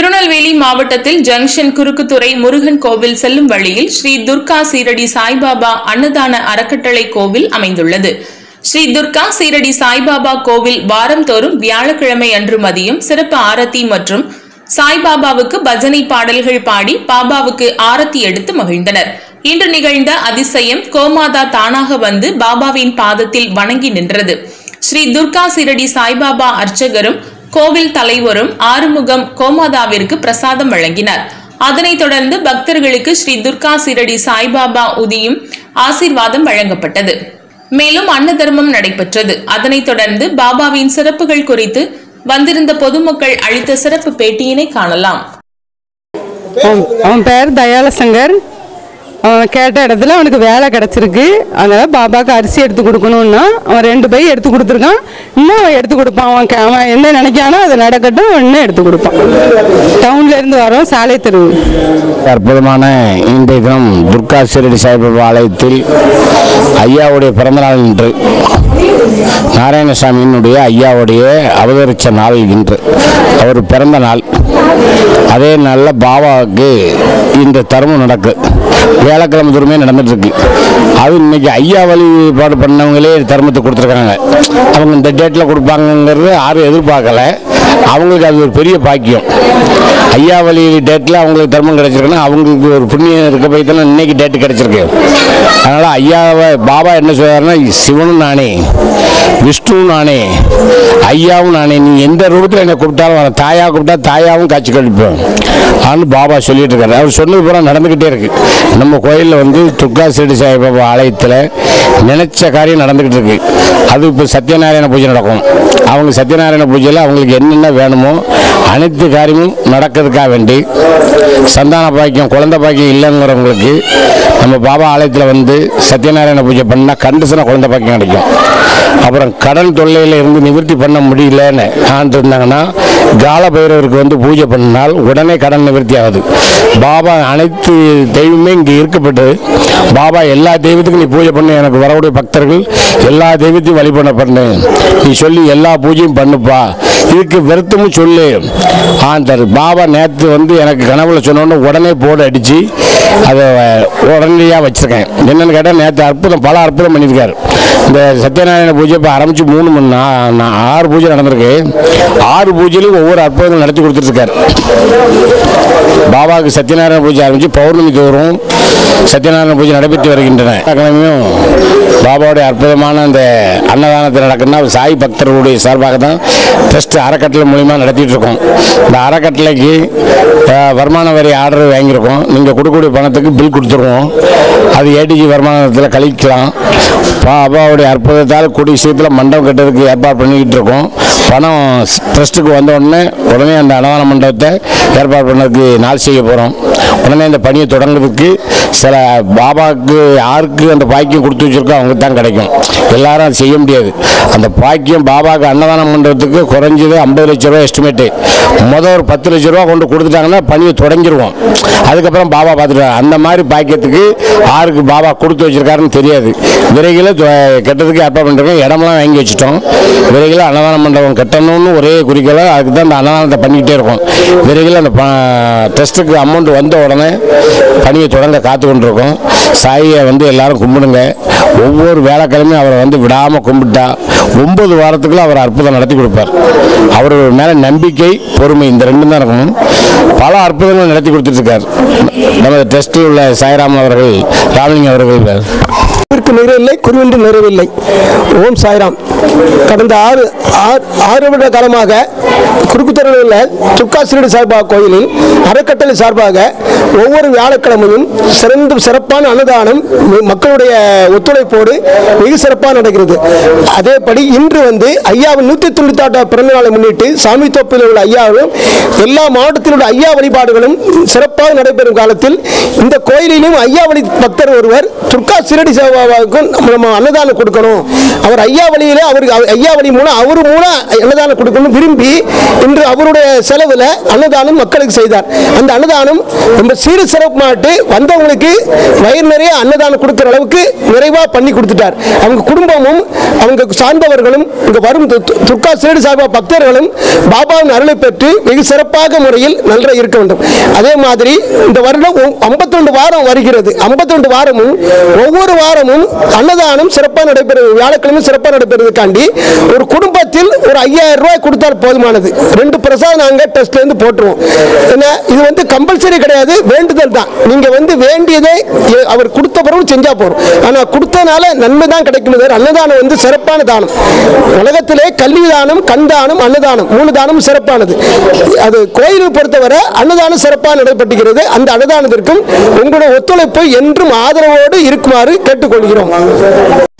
திருநெல்வேலி மாவட்டத்தில் ஜங்ஷன் குறுக்குத்துறை முருகன் கோவில் செல்லும் வழியில் ஸ்ரீ துர்கா சீரடி சாய்பாபா அன்னதான அறக்கட்டளை கோவில் அமைந்துள்ளது ஸ்ரீ துர்கா சீரடி சாய்பாபா கோவில் வாரந்தோறும் வியாழக்கிழமை அன்று மதியம் சிறப்பு ஆரத்தி மற்றும் சாய்பாபாவுக்கு பஜனை பாடல்கள் பாடி பாபாவுக்கு ஆரத்தி எடுத்து மகிழ்ந்தனர் இன்று நிகழ்ந்த அதிசயம் கோமாதா தானாக வந்து பாபாவின் பாதத்தில் வணங்கி நின்றது ஸ்ரீ துர்கா சீரடி சாய்பாபா அர்ச்சகரும் கோவில் தலைவரும் ஆறுமுகம் கோமாதாவிற்கு பிரசாதம் வழங்கினார் அதனைத் தொடர்ந்து பக்தர்களுக்கு ஸ்ரீ துர்கா சீரடி சாய்பாபா உதியும் ஆசீர்வாதம் வழங்கப்பட்டது மேலும் அன்ன தர்மம் நடைபெற்றது அதனைத் தொடர்ந்து பாபாவின் சிறப்புகள் குறித்து வந்திருந்த பொதுமக்கள் அளித்த சிறப்பு பேட்டியினை காணலாம் அவன் அவன் பேர் தயாலசங்கர் அவன் கேட்ட இடத்துல அவனுக்கு வேலை கிடச்சிருக்கு அதனால் பாபாவுக்கு அரிசி எடுத்து கொடுக்கணுன்னா அவன் ரெண்டு பை எடுத்து கொடுத்துருக்கான் இன்னும் அவன் எடுத்து கொடுப்பான் அவன் கே- அவன் என்ன நினைக்கானோ அது நடக்கட்டும் அவன் இன்னும் எடுத்து கொடுப்பான் டவுன்ல இருந்து வரோம் சாலை தெரு அற்புதமான இன்றைய தினம் துர்கா சிரடி சாய்பாபா ஆலயத்தில் ஐயாவுடைய பிறந்தநாள் இன்று நாராயணசாமியினுடைய ஐயாவுடைய அவதரித்த நாள் இன்று அவர் பிறந்த நாள் அதே நாளில் பாபாவுக்கு இந்த தர்மம் நடக்கு வேலைக்கிழமை தூரமே நடந்துட்டு இருக்கு அது இன்னைக்கு ஐயா வழிபாடு பண்ணவங்களே தர்மத்தை கொடுத்துருக்காங்க அவங்க இந்த டேட்டில் கொடுப்பாங்கங்கிறது யாரும் எதிர்பார்க்கல அவங்களுக்கு அது ஒரு பெரிய பாக்கியம் ஐயா வழி டேட்டில் அவங்களுக்கு தர்மம் கிடைச்சிருக்குன்னா அவங்களுக்கு ஒரு புண்ணியம் இருக்க போய் தானே இன்னைக்கு டேட்டு கிடைச்சிருக்கு அதனால் ஐயாவை பாபா என்ன சொல்றாருன்னா சிவனும் நானே விஷ்ணுவும் நானே ஐயாவும் நானே நீ எந்த ரூபத்தில் என்னை கூப்பிட்டாலும் வரேன் தாயா கூப்பிட்டா தாயாவும் காட்சி கழிப்பேன் ஆன்னு பாபா சொல்லிட்டு இருக்காரு அவர் சொன்னது பூரா நடந்துக்கிட்டே இருக்கு நம்ம கோயிலில் வந்து துர்கா சிறடி சாய்பாபா ஆலயத்தில் நினைச்ச காரியம் நடந்துக்கிட்டு இருக்கு அது இப்போ சத்யநாராயண பூஜை நடக்கும் அவங்க சத்யநாராயண பூஜையில் அவங்களுக்கு என்னென்ன வேணுமோ அனைத்து காரியமும் நடக்கிறதுக்காக வேண்டி சந்தான பாக்கியம் குழந்தை பாக்கியம் இல்லைங்கிறவங்களுக்கு நம்ம பாபா ஆலயத்தில் வந்து சத்யநாராயண பூஜை பண்ணால் கண்டிஷனாக குழந்தை பாக்கியம் கிடைக்கும் அப்புறம் கடன் தொல்லையில் இருந்து நிவர்த்தி பண்ண முடியலன்னு ஆண்டு இருந்தாங்கன்னா கால பைரவருக்கு வந்து பூஜை பண்ணினால் உடனே கடன் நிவர்த்தி ஆகுது பாபா அனைத்து தெய்வமே இங்கே இருக்கப்பட்டு பாபா எல்லா தெய்வத்துக்கும் நீ பூஜை பண்ணு எனக்கு வரக்கூடிய பக்தர்கள் எல்லா தெய்வத்தையும் வழிபட பண்ணு நீ சொல்லி எல்லா பூஜையும் பண்ணுப்பா இதுக்கு வருத்தமும் சொல்லு ஆண்டார் பாபா நேற்று வந்து எனக்கு கனவுல சொன்னோன்னு உடனே போர்டு அடித்து அதை உடனடியாக வச்சுருக்கேன் என்னென்னு கேட்டால் நேற்று அற்புதம் பல அற்புதம் பண்ணியிருக்காரு இந்த சத்யநாராயண பூஜை இப்போ ஆரம்பித்து மூணு மணி நா- நா- ஆறு பூஜை நடந்திருக்கு ஆறு பூஜையிலும் ஒவ்வொரு அற்புதங்கள் நடத்தி கொடுத்துட்ருக்காரு பாபாவுக்கு சத்யநாராயண பூஜை ஆரம்பித்து பௌர்ணமி தோறும் சத்யநாராயண பூஜை நடைபெற்று வருகின்றன எல்லா கிழமையும் பாபாவுடைய அற்புதமான அந்த அன்னதானத்தில் நடக்குன்னா சாய் பக்தர்களுடைய சார்பாக தான் ட்ரஸ்ட் அறக்கட்டளை மூலிமா நடத்திட்டு இருக்கோம் இந்த அறக்கட்டளைக்கு அஹ், வருமான வரி ஆர்டர் வாங்கியிருக்கோம் நீங்கள் கொடுக்கக்கூடிய பணத்துக்கு பில் கொடுத்துருவோம் அது ஏடிஜி வருமானத்தில் கழிக்கலாம் பாபாவுடைய அற்புதத்தால் கூடிய சீக்கிரத்தில் மண்டபம் கட்டுறதுக்கு ஏற்பாடு பண்ணிக்கிட்டு இருக்கோம் பணம் ட்ரஸ்ட்டுக்கு வந்த உடனே உடனே அந்த அன்னதான மண்டபத்தை ஏற்பாடு பண்ணதுக்கு நாள் செய்ய போகிறோம் உடனே இந்த பணியை தொடங்குறதுக்கு சில பாபாவுக்கு யாருக்கு அந்த பாக்கியம் கொடுத்து வச்சிருக்கோ அவங்க தான் கிடைக்கும் எல்லாரும் அது செய்ய முடியாது அந்த பாக்கியம் பாபாவுக்கு அன்னதானம் பண்ணுறதுக்கு குறைஞ்சது ஐம்பது லட்ச ரூபா எஸ்டிமேட்டு மொதல் ஒரு பத்து லட்ச ரூபா கொண்டு கொடுத்துட்டாங்கன்னா பணியை தொடங்கிடுவோம் அதுக்கப்புறம் பாபா பார்த்துட்டாங்க அந்த மாதிரி பாக்கியத்துக்கு யாருக்கு பாபா கொடுத்து வச்சிருக்காருன்னு தெரியாது விரைவில் கெட்டதுக்கு ஏற்பாடு பண்ணிருக்கோம் இடமெல்லாம் வாங்கி வச்சுட்டோம் விரைவில் அன்னதான மண்டபம் கட்டணும்னு ஒரே குறிக்கோளை அதுக்கு தான் அந்த அன்னதானத்தை பண்ணிக்கிட்டே இருக்கோம் விரைவில் அந்த டெஸ்ட்டுக்கு அமௌண்ட் வந்த உடனே பணியை தொடங்க காத்து கொண்டிருக்கோம் சாயை வந்து எல்லாரும் கும்பிடுங்க ஒவ்வொரு வேலைக்கிழமையும் அவரை வந்து விடாமல் கும்பிட்டா ஒன்பது வாரத்துக்குள்ள அவர் அற்புதம் நடத்தி கொடுப்பார் அவர் மேலே நம்பிக்கை பொறுமை இந்த ரெண்டும் தான் இருக்கணும் பல அற்புதங்கள் நடத்தி கொடுத்துட்ருக்கார் நமது டெஸ்ட்டில் உள்ள சாய்ராம் அவர்கள் ராமலிங்கம் அவர்கள் குருவிற்கு நிறைவில்லை குருவின்றி நிறைவில்லை ஓம் சாய்ராம் கடந்த ஆறு ஆறு- ஆறு வருட காலமாக குறுக்குத்தரையில் உள்ள துர்காசிரடி சார்பா கோயிலில் அறக்கட்டளை சார்பாக ஒவ்வொரு வியாழக்கிழமையும் சிறந்த சிறப்பான அன்னதானம் ம- மக்களுடைய ஒத்துழைப்போடு வெகு சிறப்பாக நடக்கிறது அதேபடி இன்று வந்து ஐயாவின் நூற்றி தொண்ணூத்தாட்டாம் பிறந்த நாளை முன்னிட்டு சாமி தோப்பில் உள்ள ஐயாவும் எல்லா மாவட்டத்தில் உள்ள ஐயா வழிபாடுகளும் சிறப்பாக நடைபெறும் காலத்தில் இந்த கோயிலிலும் ஐயா வழி பக்தர் ஒருவர் துர்கா சிரடி சேவா சாய்பாபாவுக்கும் நம்ம நம்ம அன்னதானம் கொடுக்கணும் அவர் ஐயா வழியில அவருக்கு அவர் ஐயா வழி மூலம் அவர் மூலம் அன்னதானம் கொடுக்கணும் விரும்பி இன்று அவருடைய செலவில் அன்னதானம் மக்களுக்கு செய்தார் அந்த அன்னதானம் ரொம்ப சீரு சிறப்பு மாட்டு வந்தவங்களுக்கு வயிறு நிறைய அன்னதானம் கொடுக்குற அளவுக்கு நிறைவாக பண்ணி கொடுத்துட்டார் அவங்க குடும்பமும் அவங்க சார்ந்தவர்களும் இங்க வரும் து- து- துர்கா சேடு சாய்பா பக்தர்களும் பாபாவின் அருளை பெற்று வெகு சிறப்பாக முறையில் நல்ல இருக்க வேண்டும் அதே மாதிரி இந்த வருடம் ஐம்பத்தி ரெண்டு வாரம் வருகிறது ஐம்பத்தி ரெண்டு வாரமும் ஒவ்வொரு வாரமும் அன்னதானம் சிறப்பாக நடைபெறுது வியாழக்கிழமை சிறப்பாக நடைபெறுவதற்காண்டி ஒரு குடும்பத்தில் ஒரு ஐயாயிரம் ரூபாய் கொடுத்தால் போதுமானது ரெண்டு பிரசாதம் நாங்கள் டெஸ்ட்ல இருந்து போட்டுருவோம் ஏன்னா இது வந்து கம்பல்சரி கிடையாது வேண்டுதல் தான் நீங்க வந்து வேண்டியதை எ- அவர் கொடுத்த பிறகு செஞ்சா போறோம் ஆனா கொடுத்தனால நன்மை தான் கிடைக்கும் தவிர அன்னதானம் வந்து சிறப்பான தானம் உலகத்திலே கல்வி தானம் கண் தானம் அன்னதானம் மூணு தானம் சிறப்பானது அது கோயிலை பொறுத்தவரை அன்னதானம் சிறப்பாக நடைபெற்றுகிறது அந்த அன்னதானத்திற்கும் உங்களுடைய ஒத்துழைப்பு என்றும் ஆதரவோடு இருக்குமாறு கேட்டுக்கொள்கிறோம்